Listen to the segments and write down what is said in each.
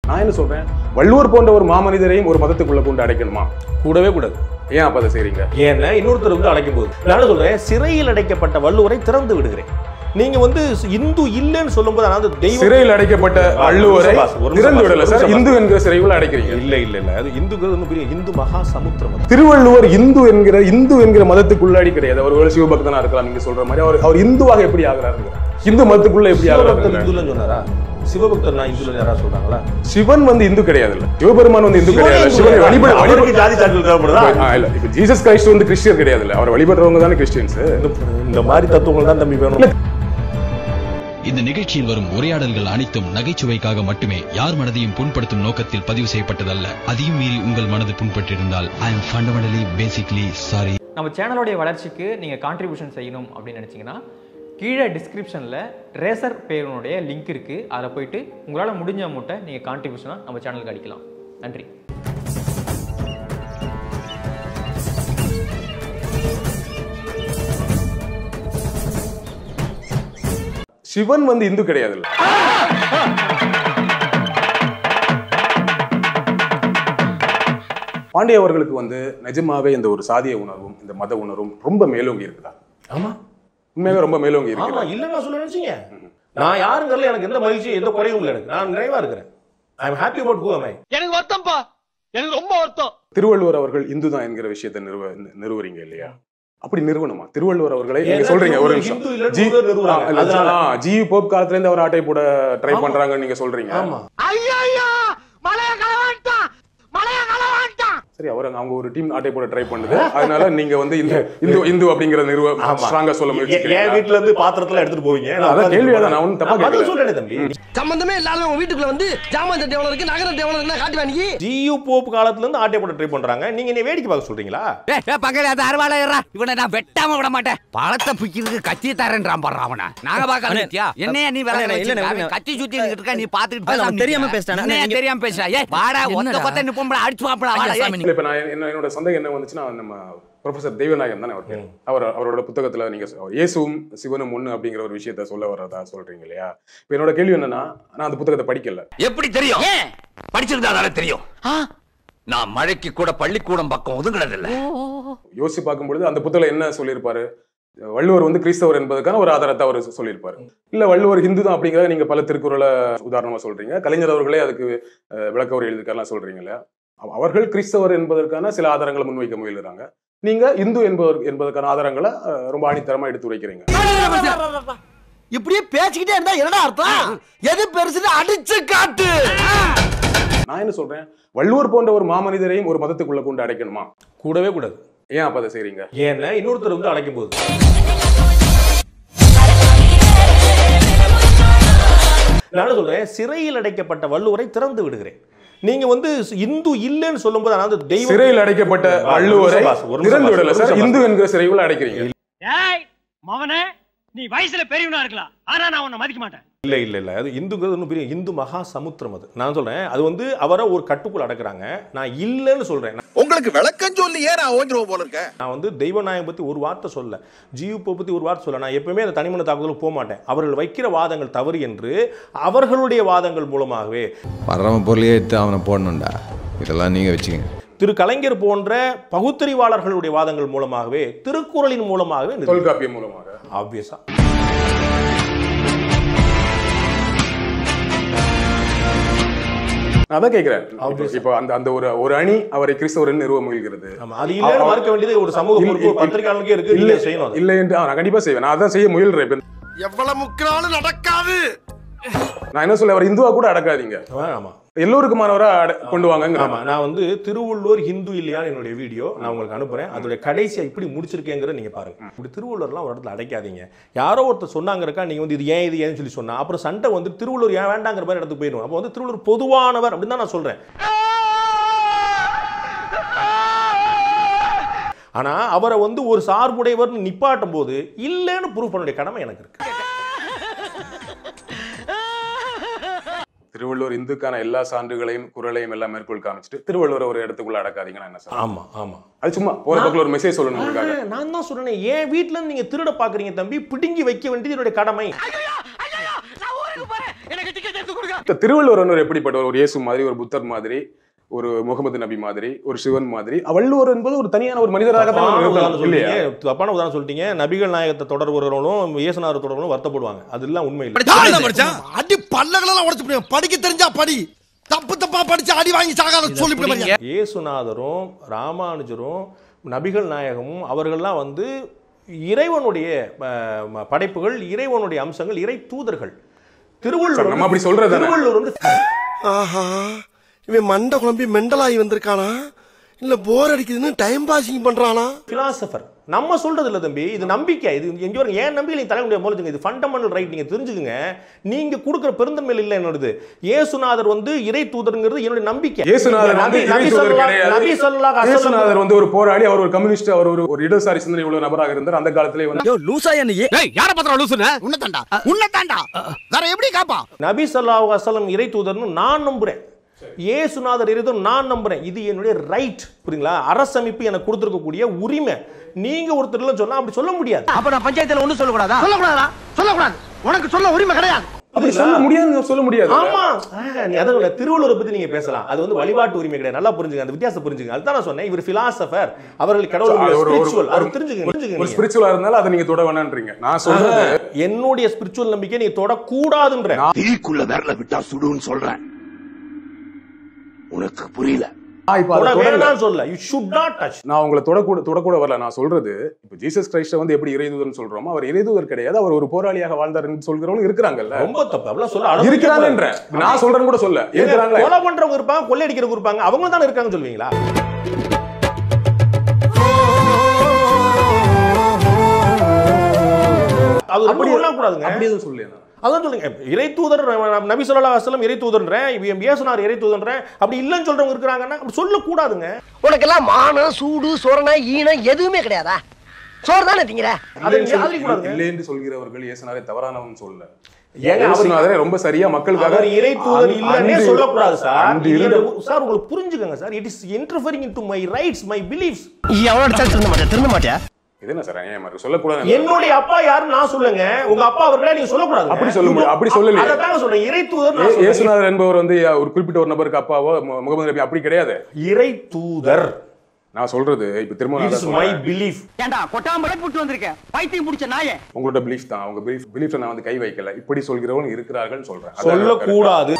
நான் என்ன சொல்றேன் வள்ளுவர் போன்ற ஒரு மாமனிதரையும் ஒரு மதத்துக்குள்ள கொண்டு அடைக்கணுமா கூடவே கூடாது ஏன் அப்ப அதை செய்றீங்க ஏன்னா இன்னொருத்தர் வந்து அடைக்கும் போது நான் சொல்றேன் சிறையில் அடைக்கப்பட்ட வள்ளுவரை திறந்து விடுகிறேன் நீங்க வந்து இந்து இல்லைன்னு சொல்லும்போது அதாவது தெய்வம் சிறையில் அடைக்கப்பட்ட வள்ளுவரை ஒரு நிமிஷம் பாஸ், திறந்து ஒரு விடல நிமிஷம் சார் பாஸ். இந்து என்கிற சிறைக்குள்ள அடைக்கிறீங்க இல்ல இல்ல இல்ல அது இந்துக்கள் வந்து பெரிய இந்து மகா சமுத்திரம் அது. திருவள்ளுவர் இந்து என்கிற இந்து என்கிற மதத்துக்குள்ளாடி கிடையாது அவர் ஒரு சிவபக்தனா இருக்கலாம் நீங்க சொல்ற மாதிரி அவர் அவர் இந்துவாக எப்படி ஆகிறாருங்க இந்து மதத்துக்குள்ள எப்படி சிவபக்தர் ஆகிறாரு இந்துலன்னு சொன்னாரா சிவபக்தர் நான் இந்துல யாரா சொல்றாங்களா சிவன் வந்து இந்து கிடையாது இல்ல சிவபெருமான் வந்து இந்து கிடையாது சிவனை வழிபட அவருக்கு வழிபட ஜாதி சான்றிதழ் தேவைப்படுதா ஆ, இல்ல இப்ப ஜீசஸ் கிரைஸ்ட் வந்து கிறிஸ்டியன் கிடையாது இல்ல அவர் வழிபடுறவங்க தானே கிறிஸ்டியன்ஸ் இந்த மாதிரி தத்துவங்கள் தான் தம்பி வேணும் இந்த நிகழ்ச்சியில் வரும் உரையாடல்கள் அனைத்தும் நகைச்சுவைக்காக மட்டுமே யார் மனதையும் புண்படுத்தும் நோக்கத்தில் பதிவு செய்யப்பட்டதல்ல அதையும் மீறி உங்கள் மனது புண்பட்டிருந்தால் I am fundamentally basically sorry நம்ம சேனலோடைய வளர்ச்சிக்கு நீங்கள் கான்ட்ரிபியூஷன் செய்யணும் அப்படின்னு நினச்சிங்கன்னா கீழே டிஸ்கிரிப்ஷனில் ரேசர் பேருனுடைய லிங்க் இருக்குது அதில் போயிட்டு உங்களால் முடிஞ்ச அமௌண்ட்டை நீங்கள் கான்ட்ரிபியூஷனாக நம்ம சேனலுக்கு அடிக்கலாம் நன்றி சிவன் வந்து இந்து கிடையாது இல்ல பாண்டிய அவர்களுக்கு வந்து நிஜமாவே இந்த ஒரு சாதிய உணர்வும் இந்த மத உணர்வும் ரொம்ப மேலோங்கி இருக்குதா ஆமா உண்மையாவே ரொம்ப மேலோங்கி ஆமா இருக்குதா இல்ல நான் சொல்ல நினைச்சீங்க நான் யாருங்கறதுல எனக்கு எந்த மகிழ்ச்சியும் எந்த குறையும் இல்லை எனக்கு நான் நிறைவா இருக்கிறேன் I am happy about who am I எனக்கு வருத்தம்ப்பா எனக்கு ரொம்ப வருத்தம் திருவள்ளுவர் அவர்கள் இந்து தான் என்கிற விஷயத்தை நிறுவ நிறுவுறீங்க இல்லையா அப்படி நிறுவனமா திருவள்ளுவர் அவர்களை நீங்க ஏன்னா சொல்றீங்க ஒரு திருவள்ளுவர் நிமிஷம் ஹிந்து இல்லைன்னு ஜி ஒருவர் நிறுவுறாங்க. ஆ, இல்ல, அதனால. ஆ, ஜி போப் காலத்துல இருந்து அவர் ஆட்டை போட ட்ரை ஆமா. பண்றாங்கன்னு நீங்க சொல்றீங்க ஆமா ஐயா மலைய களவாண்டான் மலைய களவாண்டான் சரி அவர் அவங்க ஒரு டீம் ஆட்டை போட ட்ரை பண்ணுது அதனால நீங்க வந்து இந்த இந்து இந்து அப்படிங்கிற நிறுவ ஆமா. ஸ்ட்ராங்கா சொல்ல என் முயற்சிக்கிறீங்க வீட்டுல இருந்து பாத்திரத்துல எடுத்துட்டு போவீங்க நான் அதான் உட்கார்ந்து கேள்வியா தான், நான் ஒண்ணும் தப்பா நான் பதில் கேட்கல. சொல்றேனே தம்பி சம்பந்தமே இல்லாத உங்க வீட்டுக்குள்ள வந்து ஜாமான் தட்டு எவ்வளவு இருக்கு நகரம் எவ்வளவு இருக்குன்னா காட்டுவா நீ ஜியு போப் காலத்துல இருந்து ஆட்டை போட ட்ரை பண்றாங்க நீங்க என்ன வேடிக்கை பார்க்க சொல்றீங்களா பக்கத்துல அது அறுவாளையரா இவனை நான் வெட்டாம விட மாட்டேன் பழத்தை பிக்கிறதுக்கு கத்தி தரேன்றான் பாடுறான் அவனை நாங்க பார்க்க வந்துட்டியா என்னையா நீ வேலை அண்ணே, இல்லண்ணே, வச்சிருக்க? இல்லண்ணே. கத்தி சுத்தி நின்னுட்டு இருக்க நீ பாத்துட்டு அது பேசாம அவன் தெரியாம நிக்கிற. பேசிட்டான். என்னையா நீங்க- தெரியாம பேசுறா ஏய் வாடா ஒத்த கொத்த நிப்போம்டா அடிச்சு வாப்படா வாடா ஏய். இல்ல, இப்ப நான் என்ன என்னோட சந்தேகம் என்ன வந்துச்சுன்னா நம்ம ப்ரொஃபசர் தெய்வநாயகம் தானே அவர் பேரு. அவர் அவரோட புத்தகத்துல நீங்க சொ- இயேசுவும் சிவனும் ஒண்ணு அப்படிங்கிற ஒரு விஷயத்த சொல்ல வர்றதா சொல்றீங்க இல்லையா இப்ப என்னோட கேள்வி என்னன்னா நான் அந்த புத்தகத்தை படிக்கல எப்படி தெரியும் படிச்சிருந்தா தானே தெரியும் நான் மழைக்கு கூட பள்ளிக்கூடம் பக்கம் ஒதுங்கினது இல்ல யோசிச்சு பார்க்கும்பொழுது அந்த புத்தகம் என்ன சொல்லியிருப்பாரு வள்ளுவர் வந்து கிறிஸ்தவர் என்பதற்கான ஒரு ஆதாரத்தை அவர் சொல்லியிருப்பாரு இல்ல வள்ளுவர் ஹிந்து தான் அப்படிங்கிறத நீங்க பல திருக்குறளை உதாரணமா சொல்றீங்க கலைஞர் அவர்களே அதுக்கு அஹ், விளக்க உரை எழுதிருக்காருலாம் சொல்றீங்க இல்லையா அவ- அவர்கள் கிறிஸ்தவர் என்பதற்கான சில ஆதாரங்களை முன்வைக்க முயலுறாங்க நீங்க இந்து என்பவர் என்பதற்கான ஆதாரங்களை அஹ், ரொம்ப ஆணித்தரமா எடுத்து வைக்கிறீங்க இப்படியே பேசிக்கிட்டே இருந்தா என்னடா அர்த்தம் எது பெருசுன்னு அடிச்சு காட்டு நான் என்ன சொல்றேன் வள்ளுவர் போன்ற ஒரு மாமனிதரையும் ஒரு மதத்துக்குள்ள கொண்டு அடைக்கணுமா கூடவே கூடாது ஏன் அப்ப அதை செய்றீங்க ஏன்னா இன்னொருத்தர் வந்து அடைக்கும் போது நான் சொல்றேன் சிறையில் அடைக்கப்பட்ட வள்ளுவரை திறந்து விடுகிறேன் நீங்க வந்து இந்து இல்லைன்னு சொல்லும்போது அதாவது தெய்வம் சிறையில் அடைக்கப்பட்ட ஒரு வள்ளுவரை நிமிஷம் பாஸ், ஒரு நிமிஷம் திறந்து பாஸ், விடல ஒரு சார் நிமிஷம் இந்து என்கிற சிறைக்குள்ள அடைக்கிறீங்க ஏய் மவனே நீ வயசுல பெரியவனா இருக்கலாம் ஆனா நான் உன்னை மதிக்க மாட்டேன் இல்ல இல்ல இல்ல அது இந்துங்கிறது இன்னும் பெரிய இந்து மகா சமுத்திரம் அது நான் சொல்றேன் அது வந்து அவரை ஒரு கட்டுக்குள் அடக்குறாங்க நான் இல்லைன்னு சொல்றேன் உங்களுக்கு விளக்கம் சொல்லி ஏன் நான் ஓஞ்சிருவோம் போல இருக்க நான் வந்து தெய்வநாயகம் பத்தி ஒரு வார்த்தை சொல்ல ஜீவப்பை பத்தி ஒரு வார்த்தை சொல்ல நான் எப்பவுமே அந்த தனிமன தாக்குதலுக்கு போக மாட்டேன் அவர்கள் வைக்கிற வாதங்கள் தவறு என்று அவர்களுடைய வாதங்கள் மூலமாகவே வர்றவன் பொருளையே எடுத்து அவனை போடணும்டா இதெல்லாம் நீங்கள் வச்சுக்கங்க திரு கலைஞர் போன்ற பகுத்தறிவாளர்களுடைய வாதங்கள் மூலமாகவே திருக்குறளின் மூலமாகவே தொல்காப்பியம் மூலமாக ஆப்வியஸா நான் தான் கேட்கிறேன் இப்போ அந்த அந்த ஒரு ஒரு அணி அவரை கிறிஸ்தவர்னு நிறுவ முயல்கிறது ஆமா அது இல்லைன்னு மறுக்க வேண்டியது ஒரு சமூக பொறுப்பு ஒரு பத்திரிகையாளனுக்கே இருக்கு இல்ல இல்ல செய்யணும் அது. இல்லை என்று ஆ, நான் கண்டிப்பா செய்வேன் நான் அதான் செய்ய முயல்றேன் இப்ப எவ்வளவு முக்கினாலும் நடக்காது நான் என்ன சொல்ல அவர் இந்துவா கூட அடக்காதீங்க ஆ, ஆமா எல்லோருக்குமானவரா அட- கொண்டு வாங்க ஆமா நான் வந்து திருவள்ளுவர் ஹிந்து இல்லையான்னு என்னுடைய வீடியோ நான் உங்களுக்கு அனுப்புறேன் அதோட கடைசியா இப்படி முடிச்சிருக்கேங்கிறத நீங்க பாருங்க இப்படி திருவள்ளுவர்லாம் ஒரு இடத்துல அடைக்காதீங்க யாரோ ஒருத்தர் சொன்னாங்க இருக்கா நீங்க வந்து இது ஏன் இது ஏன்னு சொல்லி சொன்னா அப்புறம் சண்டை வந்து திருவள்ளுவர் ஏன் வேண்டாங்கிற மாதிரி இடத்துக்கு போயிடும் அப்போ வந்து திருவள்ளுவர் பொதுவானவர் அப்படின்னு தான் நான் சொல்றேன் ஆனா அவரை வந்து ஒரு சார்புடையவர்னு நிப்பாட்டும் போது இல்லைன்னு ப்ரூவ் பண்ண வேண்டிய கடமை எனக்கு இருக்கு திருவள்ளுவர் இந்துக்கான எல்லா சான்றுகளையும் குரலையும் எல்லாம் மேற்கோள் காமிச்சிட்டு திருவள்ளுவர் ஒரு இடத்துக்குள்ள அடக்காதீங்கன்னா என்ன சார் ஆமா ஆமா அது சும்மா போற பக்கம் ஒரு மெசேஜ் சொல்லணும் உங்களுக்காக ஆ, நான் தான் சொல்றேன் என் வீட்ல இருந்து நீங்க திருட பாக்குறீங்க தம்பி பிடுங்கி வைக்க வேண்டியது என்னுடைய கடமை நான் ஊருக்கு போறேன் எனக்கு டிக்கெட் எடுத்து கொடுங்க இந்த திருவள்ளுவர் வந்து ஒரு எப்படிப்பட்டவர் ஒரு இயேசு மாதிரி ஒரு புத்தர் மாதிரி ஒரு முகமது நபி மாதிரி ஒரு சிவன் மாதிரி வள்ளுவர் என்பது ஒரு தனியான ஒரு மனிதராக தான் தப்பான நம்ம உதாரணம் இருக்கலாம். இல்லையா சொல்லிட்டீங்க தப்பான உதாரணம் சொல்லிட்டீங்க நபிகள் நாயகத்தை தொடர்புறவங்களும் இயேசுநாதர் தொடர்புகளும் வருத்தப்படுவாங்க அதெல்லாம் உண்மை இல்லை அடி பல்லகளெல்லாம் உடைச்சு போடுவேன். படிக்க தெரிஞ்சா படி தப்பு தப்பா படிச்சு அடி வாங்கி சாகாத சொல்லி இயேசுநாதரும் ராமானுஜரும் நபிகள் நாயகமும் அவர்கள்லாம் வந்து இறைவனுடைய அஹ், ம- படைப்புகள் இறைவனுடைய அம்சங்கள் இறை தூதர்கள் திருவள்ளுவர் நம்ம அப்படி சொல்றது தானே? திருவள்ளுவர் வந்து ஆஹா இவன் மண்டை குழம்பி மெண்டலாகி வந்திருக்கானா இல்ல போர் அடிக்குதுன்னு டைம் பாசிங் பண்றானா பிலாசபர் நம்ம சொல்றது இல்ல தம்பி இது நம்பிக்கை இது எங்க வரும் ஏன் நம்பிக்கை நீங்க தர முடியாது போல இது ஃபண்டமெண்டல் ரைட் நீங்க தெரிஞ்சுக்குங்க நீங்க கொடுக்குற பெருந்தன்மை இல்ல என்னோடது இயேசுநாதர் வந்து இறை தூதருங்கிறது என்னுடைய நம்பிக்கை இயேசுநாதர் வந்து நபி- இறை நபி தூதர் ஸல்லல்லாஹு- கிடையாது. நபி ஸல்லல்லாஹு அலைஹி வஸல்லம் இயேசுநாதர் வந்து ஒரு போராளி அவர் ஒரு கம்யூனிஸ்ட் அவர் ஒரு ஒரு இடதுசாரி சிந்தனை உள்ள நபராக இருந்தார் அந்த காலத்திலே வந்து லூசா என்ன ஏய் யார பத்திரம் லூசுன உன்னதாண்டா உன்னதாண்டா வேற எப்படி காப்பா நபி ஸல்லல்லாஹு அலைஹி வஸல்லம் இறை தூதர்னு நான் நம்புறேன் இயேசுநாதர் இறை தூதர் நான் நம்புறேன் இது என்னுடைய ரைட் புரியுங்களா அரசமைப்பு எனக்கு கொடுத்திருக்கக்கூடிய உரிமை நீங்க ஒருத்தர் சொன்னா அப்படி சொல்ல முடியாது அப்ப நான் பஞ்சாயத்துல ஒண்ணு சொல்லக்கூடாதா சொல்லக்கூடாதா சொல்லக்கூடாது உனக்கு சொல்ல உரிமை கிடையாது அப்படி சொல்ல முடியாது சொல்ல முடியாது ஆமா ஆ, நீ அதான் சொல்ல திருவள்ளுவரை பத்தி நீங்க பேசலாம் அது வந்து வழிபாட்டு உரிமை கிடையாது நல்லா புரிஞ்சுங்க அந்த வித்தியாசம் புரிஞ்சுங்க அதுதான் நான் சொன்னேன் இவர் பிலாசபர் அவர்கள் கடவுள் அது ஒரு- ஒரு- ஸ்பிரிச்சுவல் அது ஒரு- தெரிஞ்சுங்க ஒரு தெரிஞ்சுங்க நீங்க. ஸ்பிரிச்சுவலா இருந்தாலும் அதை நீங்க தொட வேணான்றீங்க நான் சொல்றது என்னுடைய ஸ்பிரிச்சுவல் நம்பிக்கை நீ தொடக்கூடாதுன்ற தீக்குள்ள விரல விட்டா சுடுன்னு சொல்றேன் உனக்கு புரியல நான் இப்ப அதை தொட தொடல. வேணாம்னு சொல்ல யூ ஷுட் நாட் டச் நான் உங்களை தொடக்கூட தொடக்கூட வரல நான் சொல்றது இப்ப ஜீசஸ் கிரைஸ்ட வந்து எப்படி இறைதூதர்னு சொல்றோமோ அவர் இறைதூதர் கிடையாது அவர் ஒரு போராளியாக வாழ்ந்தாருன்னு சொல்கிறவங்க இருக்கிறாங்கல்ல ரொம்ப தப்பு அப்படிலாம் சொல்ல அனுமதிக்க இருக்கிறாங்கன்ற கூடாது. நான் சொல்றேன்னு கூட சொல்ல ஏங்க, இருக்கிறாங்களே கொலை பண்றவங்க இருப்பாங்க கொள்ளையடிக்கிறவங்க இருப்பாங்க அவங்க தானே இருக்காங்கன்னு சொல்லுவீங்களா அது ரொம்ப அப்படி உள்ள கூடாதுங்க அப்படி எதுவும் சொல்லல அதான் சொல்லுங்க இறை தூதர் நபி சொல்லா அஸ்லம் இறை தூதர்ன்றேன் இவன் இயேசுனார் இறை தூதர்ன்றேன் அப்படி இல்லைன்னு சொல்றவங்க இருக்கிறாங்கன்னா அப்படி சொல்லக்கூடாதுங்க உனக்கெல்லாம் மானம் சூடு சொரணை ஈனம் எதுவுமே கிடையாதா சோறு தானே திங்கிற அதை நீங்க ஆதரிக்க கூடாதுங்க. இல்லை என்று சொல்கிறவர்கள் இயேசுனாரே தவறானவன் சொல்ல ஏங்க, அவர் இயேசுநாதரே ரொம்ப சரியா மக்களுக்காக அவர் இறை தூதர் இல்லன்னே அன்று- சொல்லக்கூடாது சார் அன்று இது இருந்த இந்த- சார் உங்களுக்கு புரிஞ்சுக்கங்க sir it is interfering into my rights my beliefs எவ்வளோ அடிச்சாலும் திருந்த மாட்டேன் திருந்த மாட்டியா இது என்ன சார் ஏன் மாதிரி சொல்லக்கூடாது என்னுடைய அப்பா யாருன்னு நான் சொல்லுங்க உங்க அப்பா அவர்களா நீங்க சொல்லக்கூடாது அப்படி சொல்ல முடியாது. அப்படி சொல்லலையே. அதை தாங்க சொல்றேன் இறை தூதர் நான் ஏ- சொல்றேன். இயேசுநாதர் என்பவர் வந்து ஒரு குறிப்பிட்ட ஒரு நபருக்கு அப்பாவோ மு- முகமது நபி அப்படி கிடையாது இறை தூதர் நான் சொல்றது இப்ப திரும்ப நான் இட் அதான் இஸ் மை சொல்றேன். பிலீஃப் ஏண்டா கொட்டாம்பளை புட்டு வந்திருக்கேன் பைத்தியம் பிடிச்ச நாயே உங்களோட பிலீஃப் தான் உங்க பிலீஃப் பிலீஃப்ல நான் வந்து கை வைக்கல இப்படி சொல்கிறவங்க இருக்கிறார்கள் சொல்றேன் அதான் சொல்லக்கூடாது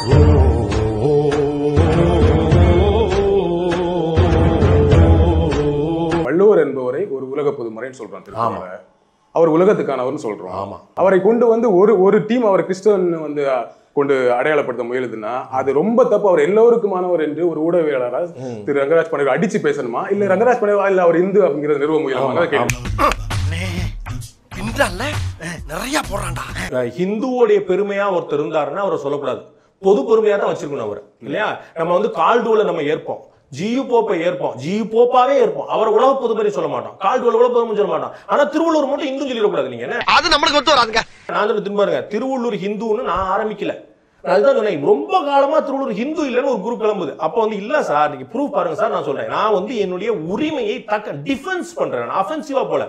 வள்ளுவர் என்பவரை ஒரு உலக பொதுமறைன்னு சொல்றோம் திருக்குறள்ல. அவர் உலகத்துக்கானவர்னு சொல்றோம் ஆமா. அவரை கொண்டு வந்து ஒரு ஒரு டீம் அவர் கிறிஸ்தவன் வந்து அஹ், கொண்டு அடையாளப்படுத்த முயலுதுன்னா அது ரொம்ப தப்பு அவர் எல்லோருக்குமானவர் என்று ஒரு ஊடகவியலாளர் திரு ரங்கராஜ் பண்டே அடிச்சு பேசணுமா இல்ல ரங்கராஜ் பண்டே இல்ல அவர் இந்து அப்படிங்கறத நிறுவ முயலுமா கேள்வி பின்றால நிறைய போடுறான்டா அஹ் ஹிந்துவோடைய பெருமையா ஒருத்தர் இருந்தாருன்னா அவரை சொல்லக்கூடாது பொது பெருமையா தான் வச்சிருக்கணும் அவர் இல்லையா நம்ம வந்து கால்டுவல நம்ம ஏற்போம் ஜியு போப்பை ஏற்போம் ஜியு போப்பாவே ஏற்போம் அவர் உலக பொதுமறை சொல்ல மாட்டோம் கால்டுவல உலக பொதுமை சொல்ல மாட்டோம் ஆனா திருவள்ளூர் மட்டும் இந்து சொல்லிடக்கூடாது நீங்க என்ன அது நம்மளுக்கு ஒத்து வராதுங்க நான் சொல்ல திரும்ப பாருங்க திருவள்ளூர் ஹிந்துன்னு நான் ஆரம்பிக்கல நான் அதுதான் சொன்னேன் ரொம்ப காலமா திருவள்ளூர் ஹிந்து இல்லைன்னு ஒரு குரூப் கிளம்புது அப்ப வந்து இல்ல சார் நீங்க ப்ரூவ் பாருங்க சார் நான் சொல்றேன் நான் வந்து என்னுடைய உரிமையை தக்க டிஃபென்ஸ் பண்றேன் நான் அஃபென்சிவா போல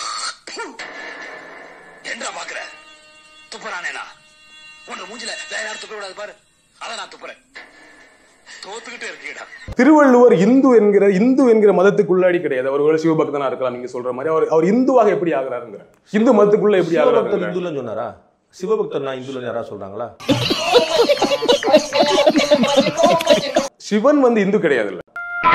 என்ன பாக்குற துப்புறானேனா உன்னை மூஞ்சில வேற யாரும் துப்ப விடாது பாரு அதான் நான் துப்புறேன் தோத்துக்கிட்டே இருக்கீடா திருவள்ளுவர் இந்து என்கிற இந்து என்கிற மதத்துக்குள்ளாடி கிடையாது அவர் ஒரு சிவபக்தனா இருக்கலாம் நீங்க சொல்ற மாதிரி அவர் அவர் இந்துவாக எப்படி ஆகுறாருங்கிற இந்து மதத்துக்குள்ள எப்படி சிவபக்தர் ஆகுறாரு இந்துலன்னு சொன்னாரா சிவபக்தர் நான் இந்துலன்னு யாராவது சொல்றாங்களா சிவன் வந்து இந்து கிடையாது இல்ல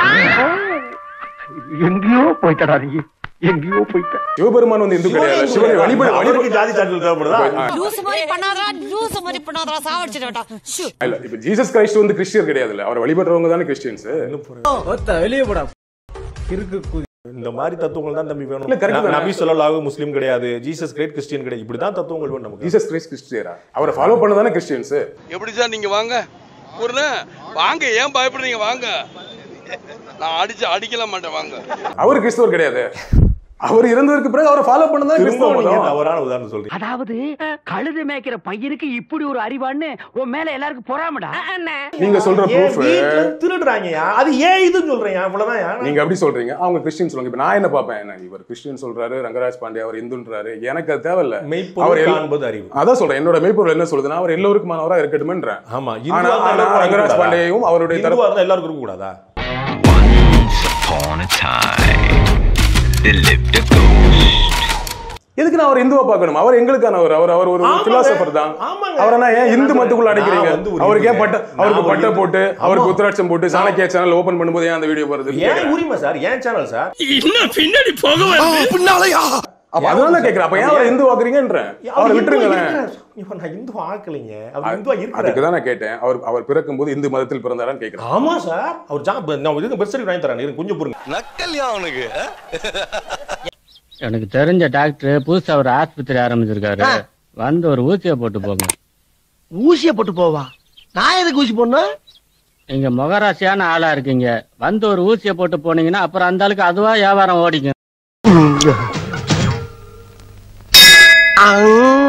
எங்கேயோ போயிட்டடா நீ எங்கேயோ போயிட்ட சிவபெருமான் வந்து இந்து கிடையாது சிவனை வழிபட அவருக்கு வழிபட ஜாதி சான்றிதழ் தேவைப்படுதா லூசு மாதிரி பண்ணாதடா லூசு மாதிரி பண்ணாதடா சாவடிச்சிடடா ஷூ இல்ல இப்ப ஜீசஸ் கிரைஸ்ட் வந்து கிறிஸ்டியர் கிடையாது இல்ல அவர் வழிபடுறவங்க தானே கிறிஸ்டியன்ஸ் வெளியே போடா இந்த மாதிரி தத்துவங்கள் தான் தம்பி வேணும் இல்ல, correct ந- தானே? நபி சொல்லலாக முஸ்லீம் கிடையாது ஜீசஸ் கிரேட் கிறிஸ்டியன் கிடையாது இப்படிதான் தத்துவங்கள் வேணும் நமக்கு ஜீசஸ் கிரைஸ்ட் கிறிஸ்டியரா அவரை ஃபாலோ பண்ணதானே கிறிஸ்டியன்ஸ் எப்படி சார் நீங்க வாங்க ஒரு வாங்க ஏன் பயப்படுறீங்க வாங்க நான் அடிச்சு அடிக்கல மாட்டேன் வாங்க அவர் கிறிஸ்தவர் கிடையாது அவர் இறந்ததற்கு பிறகு அவரை ஃபாலோ பண்ணதான் கிறிஸ்தவ திரும்பவும் நீங்க மதம் தவறான உதாரணம் சொல்றீங்க அதாவது கழுது மேய்க்கிற பையனுக்கு இப்படி ஒரு அறிவான்னு உன் மேல எல்லாருக்கும் பொறாமடா நீங்க சொல்ற ஏன் ப்ரூஃப் வீட்டுல திருடுறாங்கயா அது ஏன் இதுன்னு சொல்றேன் அவ்வளவுதான் நீங்க அப்படி சொல்றீங்க அவங்க கிறிஸ்டின் சொல்லுங்க இப்ப நான் என்ன பார்ப்பேன் என்ன இவர் கிறிஸ்டின் சொல்றாரு ரங்கராஜ் பாண்டே அவர் இந்துன்றாரு எனக்கு அது தேவையில்ல அவர் மெய்ப்பொருள் எல்- காண்பது அறிவு அதான் சொல்றேன் என்னோட மெய்ப்பொருள் என்ன சொல்லுதுன்னா அவர் எல்லோருக்குமானவரா இருக்கட்டும்ன்றேன் ஆமா ஆனா இந்துவா இருந்தா ஆனா எல்லாருக்கும் ரங்கராஜ் இருக்கக்கூடாதா? பாண்டேயும் அவருடைய இந்துவா தரப்பு இருந்தா எல்லாருக்கும் இருக்க கூடாதா Upon a time, there lived a ghost. எதுக்கு நான் அவர் இந்துவா பார்க்கணும் அவர் எங்களுக்கானவர் அவர் அவர் ஒரு ஆமாங்க. பிலாசபர் தான் ஆமாங்க. அவர் என்ன ஏன் இந்து மதத்துக்குள்ள அடைக்கிறீங்க நான் வந்து ஒரு அவருக்கு ஏன் இந்துங்க. பட்ட அவருக்கு நான் ஒரு பட்டை இந்து. போட்டு ஆமா. அவருக்கு உத்தராட்சம் போட்டு சாணக்கிய சேனல் ஓபன் பண்ணும்போது ஏன் அந்த வீடியோ வருது ஏன் உரிமை சார் ஏன் சேனல் சார் இன்னும் பின்னாடி போக பின்னாலயா அப்ப அதனால கேக்குறேன் அப்ப ஏன் அவரை இந்து ஆக்குறீங்கன்றேன் அவரை விட்டுருங்களேன் நான் இந்து ஆக்கலைங்க அவர் இந்துவா அதுக்கு இருக்கிறார் தான் நான் கேட்டேன் அவர் அவர் பிறக்கும் போது இந்து மதத்தில் பிறந்தாரான்னு கேக்குறேன் ஆமா சார் அவர் ஜா நான் இதுக்கு பெருசரி வாங்கி தரேன் இருங்க, கொஞ்சம் பொறுங்க நக்கல்யா அவனுக்கு எனக்கு தெரிஞ்ச டாக்டர் புதுசா ஒரு ஆஸ்பத்திரி ஆரம்பிச்சிருக்காரு வந்து ஒரு ஊசியை போட்டு போங்க ஊசிய போட்டு போவா நான் எதுக்கு ஊசி போடணும் நீங்க முகராசியான ஆளா இருக்கீங்க வந்து ஒரு ஊசியை போட்டு போனீங்கன்னா அப்புறம் அந்த ஆளுக்கு அதுவா வியாபாரம் ஓடிக்கும் அங்க